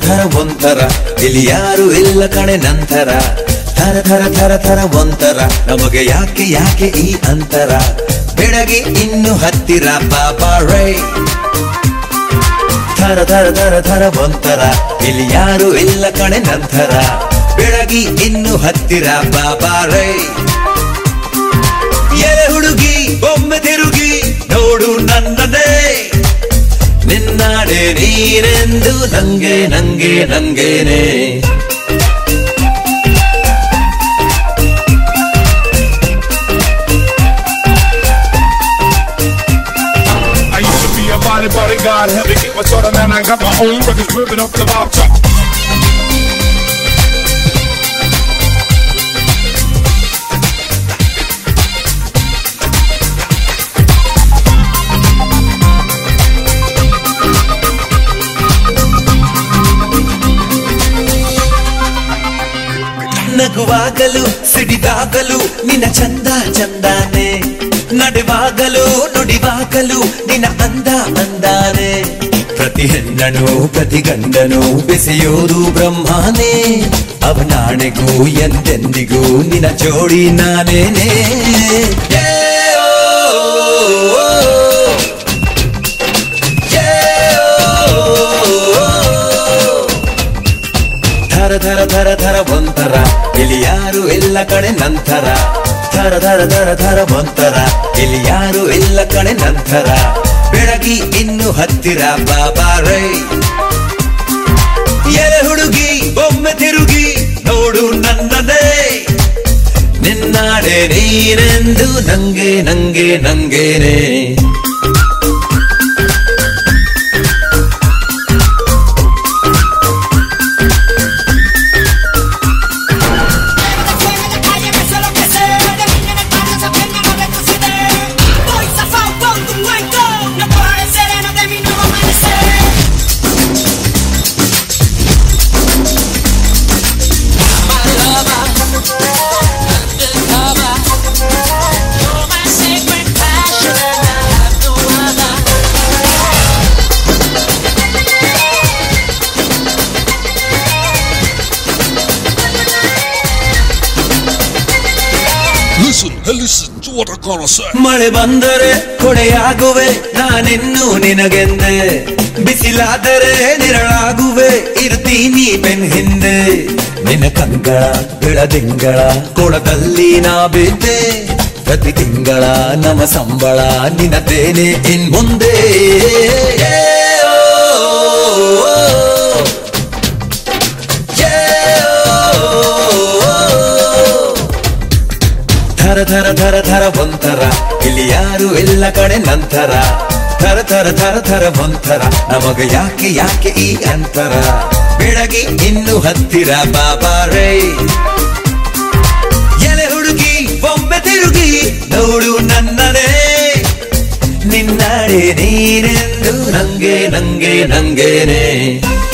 ಥರ ಒಂಥರ ಇಲ್ಲಿ ಯಾರು ಇಲ್ಲ ಕಣೆ ನಂತರ ಥರ ಥರ ಥರ ಥರ ಒಂಥರ ನಮಗೆ ಯಾಕೆ ಯಾಕೆ ಈ ಅಂತರ ಬೆಳಗ್ಗೆ ಇನ್ನು ಹತ್ತಿರ ಬಾಬಾ ರೈ ಥರ ಥರ ಥರ ಥರ ಒಂಥರ ಇಲ್ಲಿ ಯಾರು ಇಲ್ಲ ಕಣೆ ನಂತರ ಬೆಳಗಿ ಇನ್ನು ಹತ್ತಿರ ಬಾಬಾ ರೈ ಎಲೆ ಹುಡುಗಿ ಒಮ್ಮೆ ತಿರುಗಿ ನೋಡು ನನ್ನದೇ ನಿನ್ನಾಡೆ ನೀನೆಂದು ನಂಗೆ ನಂಗೆ ನಂಗೇನೆ I used to be a body bodyguard, had to get my sort of man. I got my own records ripping up the bob top. ನಗುವಾಗಲು ಸಿಡಿದಾಗಲು ನಿನ್ನ ಚಂದ ಚಂದಾನೆ ನಡೆವಾಗಲು ನುಡಿವಾಗಲು ನಿನ್ನ ಅಂದ ಅಂದಾನೆ ಪ್ರತಿ ಹೆಣ್ಣನು ಪ್ರತಿ ಗಂಡನು ಬೆಸೆಯೋದು ಬ್ರಹ್ಮನೇ ಅವನಾಣೆಗೂ ಎಂದೆಂದಿಗೂ ನಿನ್ನ ಜೋಡಿ ನಾನೇನೆ ಏ, ಓ, ಓ, ಓ. ಏ, ಓ, ಓ, ಓ. ಥರ ಥರ ಥರ ಥರ ಒಂಥರ ಇಲ್ಲಿ ಯಾರು ಇಲ್ಲ ಕಣೆ ನಂತರ ಥರ ಥರ ಥರ ಥರ ಒಂಥರ ಇಲ್ಲಿ ಯಾರು ಇಲ್ಲ ಕಣೆ ನಂತರ ಬೆಳಗಿ ಇನ್ನು ಹತ್ತಿರ ಬಾಬಾ ರೈ ಎಲೆ ಹುಡುಗಿ ಒಮ್ಮೆ ತಿರುಗಿ ನೋಡು ನನ್ನದೇ ನಿನ್ನಾಡೆ ನೀನೆಂದು ನಂಗೆ ನಂಗೆ ನಂಗೇನೆ Fuera de calle que sé lo que sé De niño en el barrio se aprende a no retroceder Voy zafado con tu cuento No puedo el sereno de mi nuevo amanecer Listen, hey, listen to what I'm gonna say. ಮಳೆ ಬಂದರೆ ಕೊಡೆಯಾಗುವೆ ನಾನಿನ್ನು ನಿನಗೆಂದೆ ಬಿಸಿಲಾದರೆ ನಿರಳಾಗುವೆ ಇರ್ತೀನಿ ಬೆನ್ ಹಿಂದೆ ನಿನ್ನ ಕಂಗಳ ಬೆಳದಿಂಗಳ ಕೊಳದಲ್ಲಿ ನಾ ಬಿದ್ದೆ ಪ್ರತಿ ತಿಂಗಳ ನಮ ಸಂಬಳ ನಿನ್ನದೇನೆ ಇನ್ ಮುಂದೆ ಏ, ಓ, ಓ, ಓ. ಏ, ಓ, ಓ, ಓ. ಥರ ಥರ ಥರ ಥರ ಒಂಥರ ಇಲ್ಲಿ ಯಾರು ಇಲ್ಲ ಕಡೆ ನಂತರ ಥರ ಥರ ಥರ ಥರ ಒಂಥರ ನಮಗ ಯಾಕೆ ಯಾಕೆ ಈ ಅಂತರ ಬೆಳಗಿ ಇನ್ನು ಹತ್ತಿರ ಬಾಬಾ ರೈ ಎಲೆ ಹುಡುಗಿ ಒಮ್ಮೆ ತಿರುಗಿ ನೋಡು ನನ್ನನೇ ನಿನ್ನಾಡೆ ನೀನೆಂದು ನಂಗೆ ನಂಗೆ ನಂಗೇನೆ